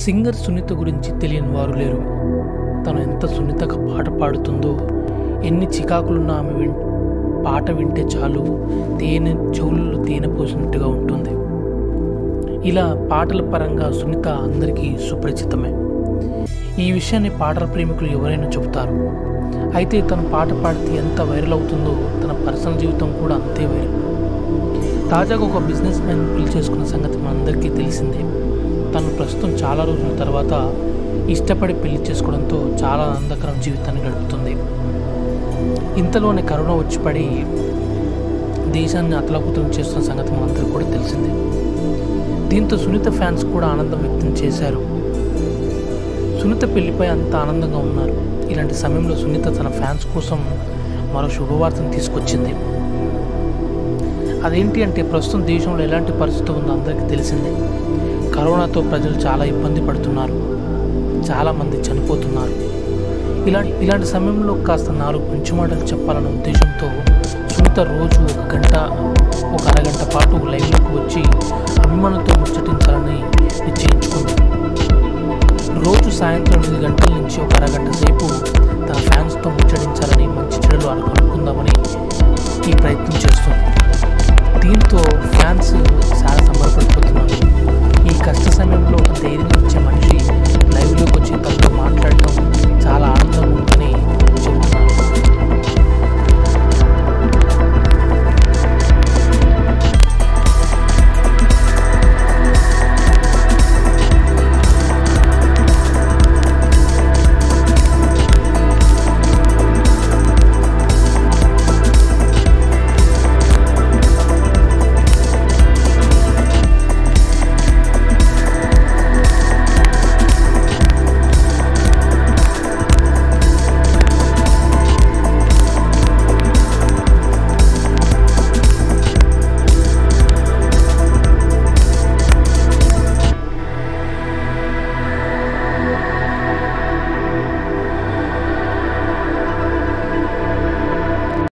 singer Sunitha గురించి తెలియని వారు లేరు తను ఎంత సున్నితగా పాట పాడుతుందో ఎన్ని చికాకులున్నా ఆమె విన్ పాట వింటే చాలు తేనె చెవులలో తేనె పోసినట్టుగా ఉంటుంది ఇలా పాటల పరంగా సునీత అందరికీ సుపరిచితమే ఈ విషయాన్ని పాటల ప్రేమికులు ఎవరైనా చెబుతారు అయితే తన పాట పాడితే ఎంత వైరల్ అవుతుందో తన పర్సనల్ జీవితం కూడా అంతే వైరల్ తాజాగా ఒక బిజినెస్ మ్యాన్ పెళ్లి చేసుకున్న సంగతి మనందరికీ తెలిసిందే తను ప్రస్తుతం చాలా రోజుల తర్వాత ఇష్టపడి పెళ్లి చేసుకోవడంతో చాలా ఆనందకరం జీవితాన్ని గడుపుతుంది ఇంతలోనే కరోనా వచ్చి పడి దేశాన్ని అతలాకుతలం చేస్తున్న సంగతి మనందరికీ కూడా తెలిసిందే దీంతో సునీత ఫ్యాన్స్ కూడా ఆనందం వ్యక్తం చేశారు సునీత పెళ్లిపై అంత ఆనందంగా ఉన్నారు ఇలాంటి సమయంలో సునీత తన ఫ్యాన్స్ కోసం మరో శుభవార్తను తీసుకొచ్చింది అదేంటి అంటే ప్రస్తుతం దేశంలో ఎలాంటి పరిస్థితి ఉందో అందరికీ తెలిసిందే కరోనాతో ప్రజలు చాలా ఇబ్బంది పడుతున్నారు చాలామంది చనిపోతున్నారు ఇలాంటి ఇలాంటి సమయంలో కాస్త నాలుగు మంచి మాటలు చెప్పాలన్న ఉద్దేశంతో సునీత రోజు ఒక గంట ఒక అరగంట పాటు లైవ్లోకి వచ్చి అభిమానులతో ముచ్చటించాలని నిశ్చయించుకుంది రోజు సాయంత్రం ఎనిమిది గంటల నుంచి ఒక అరగంట సేపు తన ఫ్యాన్స్తో ముచ్చటించాలని మంచి చెడులు అనుకుందామని ఈ ప్రయత్నం చేస్తుంది దీంతో ఫ్యాన్స్ చాలా సంబరపడిపోతున్నారు ఈ కష్ట సమయంలో ఒక ధైర్యం